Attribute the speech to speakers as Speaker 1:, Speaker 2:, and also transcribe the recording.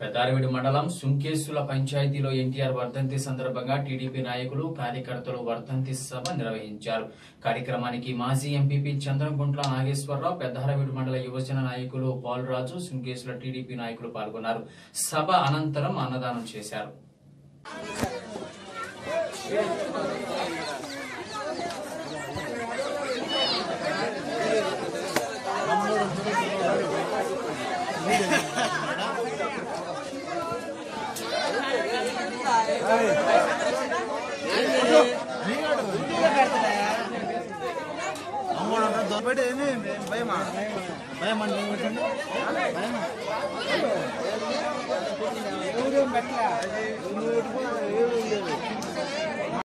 Speaker 1: పెద్దారవిడి మండలం సుంకేసుల పంచాయతీలో ఎన్టీఆర్ వర్ధంతి సందర్భంగా టీడీపీ నాయకులు కార్యకర్తలు వర్ధంతి సభ నిర్వహించారు కార్యక్రమానికి మాజీ ఎంపీపీ చంద్రగుంట్ల నాగేశ్వరరావు పెద్దారవిడి మండల యువజన నాయకులు పాల్రాజు సుంకేసుల టీడీపీ నాయకులు పాల్గొన్నారు సభ అనంతరం అన్నదానం చేశారు
Speaker 2: అమ్మోడు దొరబడి ఏమి భయమా భయమా భయమా